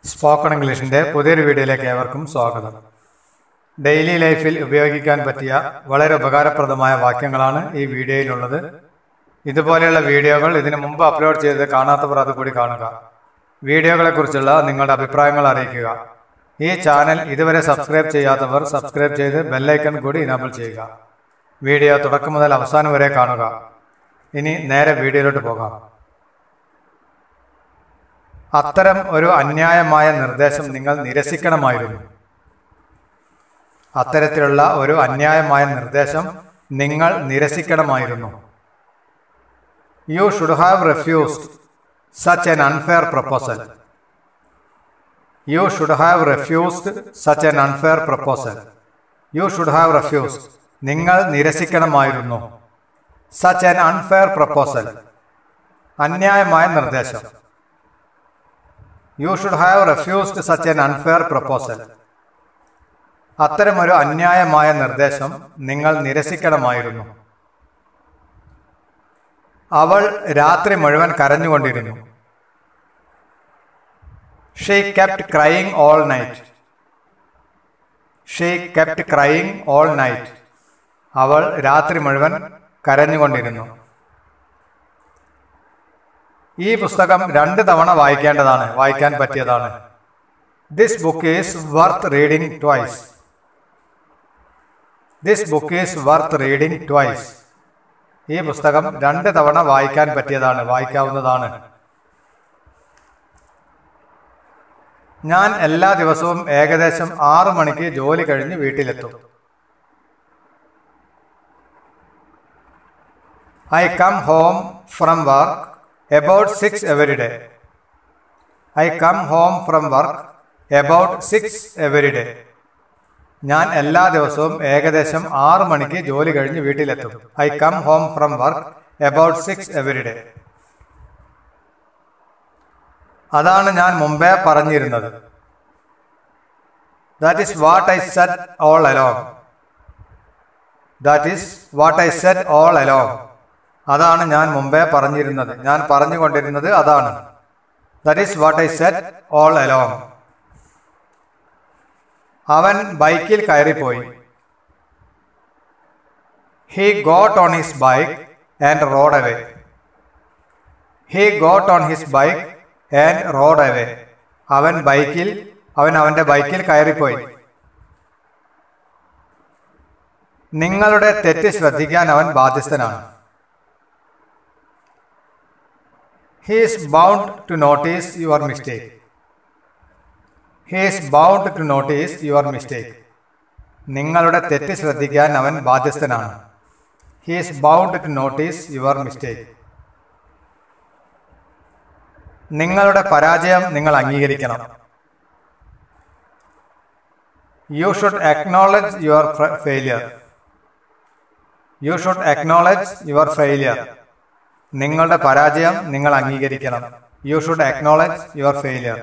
Spoken ഇംഗ്ലീഷിൻ്റെ പുതിയൊരു വീഡിയോയിലേക്ക് ഏവർക്കും സ്വാഗതം ഡെയിലി ലൈഫിൽ ഉപയോഗിക്കാൻ പറ്റിയ വളരെ ഉപകാരപ്രദമായ വാക്യങ്ങളാണ് ഈ വീഡിയോയിലുള്ളത് ഇതുപോലെയുള്ള വീഡിയോകൾ ഇതിനു മുമ്പ് അപ്ലോഡ് ചെയ്ത് കാണാത്തവർ അത് കൂടി കാണുക വീഡിയോകളെക്കുറിച്ചുള്ള നിങ്ങളുടെ അഭിപ്രായങ്ങൾ അറിയിക്കുക ഈ ചാനൽ ഇതുവരെ സബ്സ്ക്രൈബ് ചെയ്യാത്തവർ സബ്സ്ക്രൈബ് ചെയ്ത് ബെല്ലൈക്കൺ കൂടി ഇനാബിൾ ചെയ്യുക വീഡിയോ തുടക്കം മുതൽ അവസാനം വരെ കാണുക ഇനി നേരെ വീഡിയോയിലോട്ട് പോകാം അത്തരം ഒരു അന്യായമായ നിർദ്ദേശം നിങ്ങൾ നിരസിക്കണമായിരുന്നു അത്തരത്തിലുള്ള ഒരു അന്യായമായ നിർദ്ദേശം നിങ്ങൾ നിരസിക്കണമായിരുന്നു you should have refused such an unfair proposal you should have refused such an unfair proposal you should have refused നിങ്ങൾ നിരസിക്കണമായിരുന്നു സച്ച് എൻ അൺഫെയർ പ്രപ്പോസൽ അന്യായമായ നിർദ്ദേശം you should have refused such an unfair proposal അത്തരമൊരു അന്യായമായ നിർദ്ദേശം നിങ്ങൾ നിരസിക്കണമായിരുന്നു അവൾ രാത്രി മുഴുവൻ കരഞ്ഞുകൊണ്ടിരുന്നു she kept crying all night she kept crying all night അവൾ രാത്രി മുഴുവൻ കരഞ്ഞുകൊണ്ടിരുന്നു ഈ പുസ്തകം രണ്ട് തവണ വായിക്കേണ്ടതാണ് വായിക്കാൻ പറ്റിയതാണ് this book is worth reading twice this book is worth reading twice ഈ പുസ്തകം രണ്ട് തവണ വായിക്കാൻ പറ്റിയതാണ് വായിക്കാവുന്നതാണ് ഞാൻ എല്ലാ ദിവസവും ഏകദേശം ആറു മണിക്ക് ജോലി കഴിഞ്ഞ് വീട്ടിലെത്തും I come home from work about 6 every day. I come home from work about 6 every day. ഞാൻ എല്ലാ ദിവസവും ഏകദേശം ആറ് മണിക്ക് ജോലി കഴിഞ്ഞ് വീട്ടിലെത്തും I come home from work about six every day അതാണ് ഞാൻ മുമ്പേ പറഞ്ഞിരുന്നത് that is what I said all along that is what I said all along അതാണ് ഞാൻ മുമ്പേ പറഞ്ഞിരുന്നത് ഞാൻ പറഞ്ഞുകൊണ്ടിരുന്നത് അതാണ് that is what I said all along അവൻ ബൈക്കിൽ കയറിപ്പോയി he got on his bike and rode away he got on his bike and rode away അവൻ ബൈക്കിൽ അവൻ അവന്റെ ബൈക്കിൽ കയറിപ്പോയി നിങ്ങളുടെ തെറ്റ് ശ്രദ്ധിക്കാൻ അവൻ ബാധ്യസ്ഥനാണ് he is bound to notice your mistake. He is bound to notice your mistake. നിങ്ങളുടെ തെറ്റ് ശ്രദ്ധിക്കാൻ അവൻ ബാധ്യസ്ഥനാണ് he is bound to notice your mistake നിങ്ങളുടെ പരാജയം നിങ്ങൾ അംഗീകരിക്കണം you should acknowledge your failure you should acknowledge your failure നിങ്ങളുടെ പരാജയം നിങ്ങൾ അംഗീകരിക്കണം you should acknowledge your failure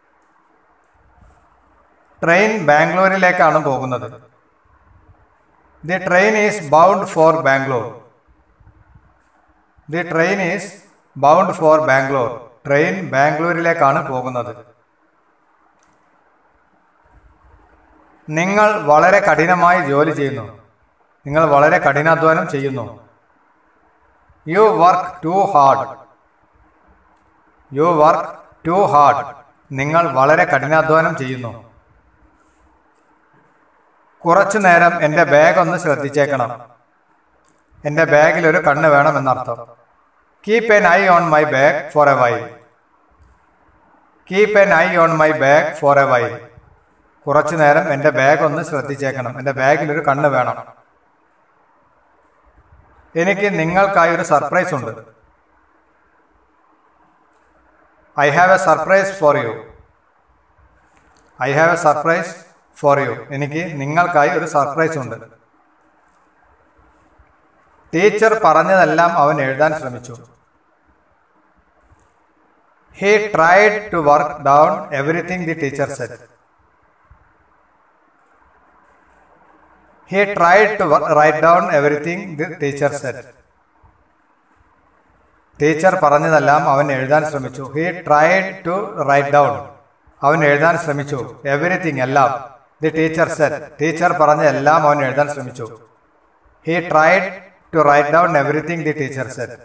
train ബാംഗ്ലൂരിലേക്കാണ് പോകുന്നത് the train is bound for Bangalore the train is bound for Bangalore train ബാംഗ്ലൂരിലേക്കാണ് പോകുന്നത് നിങ്ങൾ വളരെ കഠിനമായി ജോലി ചെയ്യുന്നു നിങ്ങൾ വളരെ കഠിനാധ്വാനം ചെയ്യുന്നു you work too hard you work too hard നിങ്ങൾ വളരെ കഠിനാധ്വാനം ചെയ്യുന്നു കുറച്ചു നേരം എൻ്റെ ബാഗ് ഒന്ന് ശ്രദ്ധിച്ചേക്കണം എൻ്റെ ബാഗിൽ ഒരു കണ്ണ് വേണം എന്നർത്ഥം keep an eye on my bag for a while keep an eye on my bag for a while കുറച്ചു നേരം എൻ്റെ ബാഗ് ഒന്ന് ശ്രദ്ധിച്ചേക്കണം എൻ്റെ ബാഗിൽ ഒരു കണ്ണ് വേണം എനിക്ക് നിങ്ങൾക്കായി ഒരു സർപ്രൈസ് ഉണ്ട് I have a surprise for you I have a surprise for you എനിക്ക് നിങ്ങൾക്കായി ഒരു സർപ്രൈസ് ഉണ്ട് ടീച്ചർ പറഞ്ഞതെല്ലാം അവൻ എഴുതാൻ ശ്രമിച്ചു he tried to work down everything the teacher said He tried to write down everything the teacher said. Teacher പറഞ്ഞതെല്ലാം അവൻ എഴുതാൻ ശ്രമിച്ചു he tried to write down അവൻ എഴുതാൻ ശ്രമിച്ചു എവറിത്തിങ് എല്ലാം ദി ടീച്ചർ സെറ്റ് ടീച്ചർ പറഞ്ഞ എല്ലാം അവൻ എഴുതാൻ ശ്രമിച്ചു he tried to write down everything the teacher said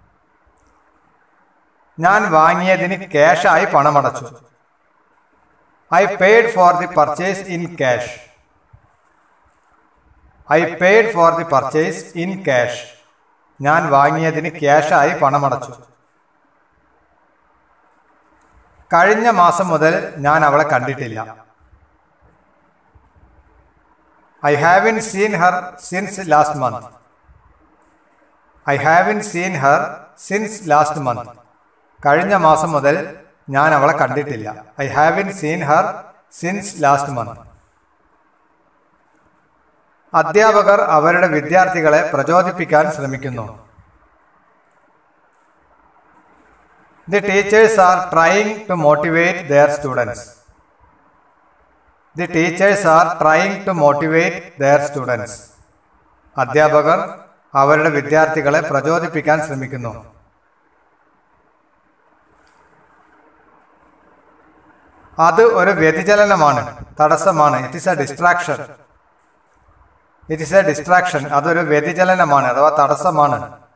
ഞാൻ വാങ്ങിയതിന് ക്യാഷായി പണമടച്ചു I paid for the purchase in cash I paid for the purchase in cash ഞാൻ വാങ്ങിയതിന് ക്യാഷായി പണമടച്ചു കഴിഞ്ഞ മാസം മുതൽ ഞാൻ അവളെ കണ്ടിട്ടില്ല I haven't seen her since last month I haven't seen her since last month കഴിഞ്ഞ മാസം മുതൽ ഞാൻ അവളെ കണ്ടിട്ടില്ല I haven't seen her since last month അധ്യാപകർ അവരുടെ വിദ്യാർത്ഥികളെ പ്രചോദിപ്പിക്കാൻ ശ്രമിക്കുന്നു the teachers are trying to motivate their students the teachers are trying to motivate their students അധ്യാപകർ അവരുടെ വിദ്യാർത്ഥികളെ പ്രചോദിപ്പിക്കാൻ ശ്രമിക്കുന്നു അത് ഒരു വ്യതിചലനമാണ് തടസ്സമാണ് it is a distraction it is a distraction അതൊരു വ്യതിചലനമാണ് അഥവാ തടസ്സമാണ്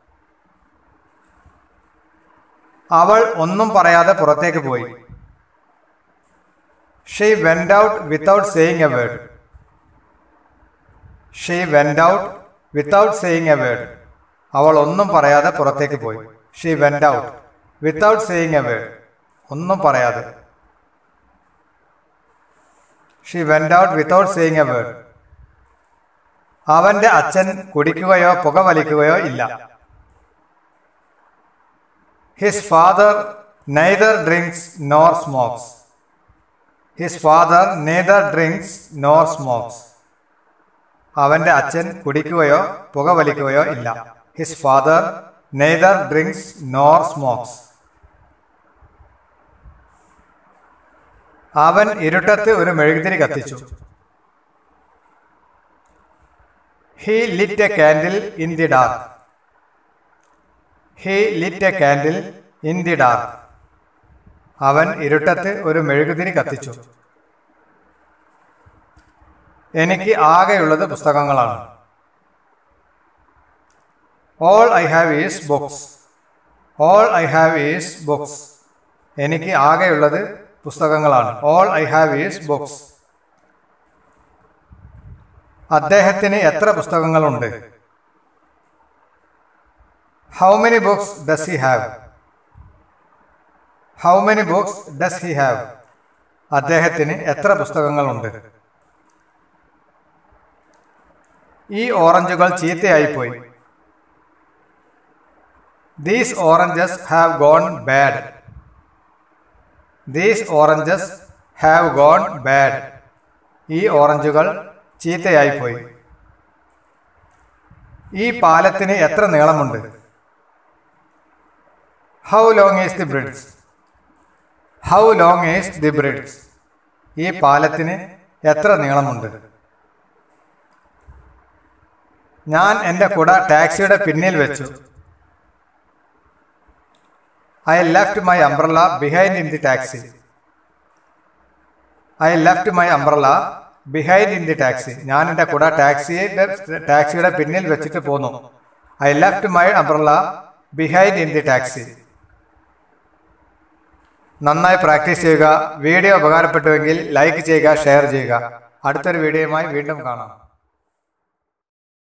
അവൾ ഒന്നും പറയാതെ പുറത്തേക്ക് പോയി she went out without saying a word she went out without saying a word അവൾ ഒന്നും പറയാതെ പുറത്തേക്ക് പോയി she went out without saying a word ഒന്നും പറയാതെ she went out without saying a word അവന്റെ അച്ഛൻ കുടിക്കുകയോ പുകവലിക്കുകയോ ഇല്ല his father neither drinks nor smokes his father neither drinks nor smokes അവന്റെ അച്ഛൻ കുടിക്കുകയോ പുകവലിക്കുകയോ ഇല്ല his father neither drinks nor smokes അവൻ ഇരുട്ടത്ത് ഒരു മെഴുകുതിരി കത്തിച്ചു he lit a candle in the dark he lit a candle in the dark അവൻ ഇരുട്ടത്ത് ഒരു മെഴുകുതിരി കത്തിച്ചു എനിക്ക് ആകെയുള്ളത് പുസ്തകങ്ങളാണ് all I have is books all I have is books എനിക്ക് ആകെയുള്ളത് പുസ്തകങ്ങളാണ് all I have is books അദ്ദേഹത്തിന് എത്ര പുസ്തകങ്ങളുണ്ട് how many books does he have how many books does he have അദ്ദേഹത്തിന് എത്ര പുസ്തകങ്ങളുണ്ട് ഈ ഓറഞ്ചുകൾ ചീത്തയായിപ്പോയി these oranges have gone bad these oranges have gone bad ഈ ഓറഞ്ചുകൾ ചീത്തയായിപ്പോയി ഈ പാലത്തിന് എത്ര നീളമുണ്ട് how long is the bridge how long is the bridge ഈ പാലത്തിന് എത്ര നീളമുണ്ട് ഞാൻ എൻ്റെ കുട ടാക്സിയുടെ പിന്നിൽ വെച്ചു I left my umbrella behind in the taxi I left my umbrella behind in the taxi ഞാൻ എൻ്റെ കുട ടാക്സിയുടെ ടാക്സിയുടെ പിന്നിൽ വെച്ചിട്ട് പോന്നു I left my umbrella behind in the taxi നന്നായി പ്രാക്ടീസ് ചെയ്യുക വീഡിയോ ഉപകാരപ്പെട്ടുവെങ്കിൽ ലൈക്ക് ചെയ്യുക ഷെയർ ചെയ്യുക അടുത്തൊരു വീഡിയോയുമായി വീണ്ടും കാണാം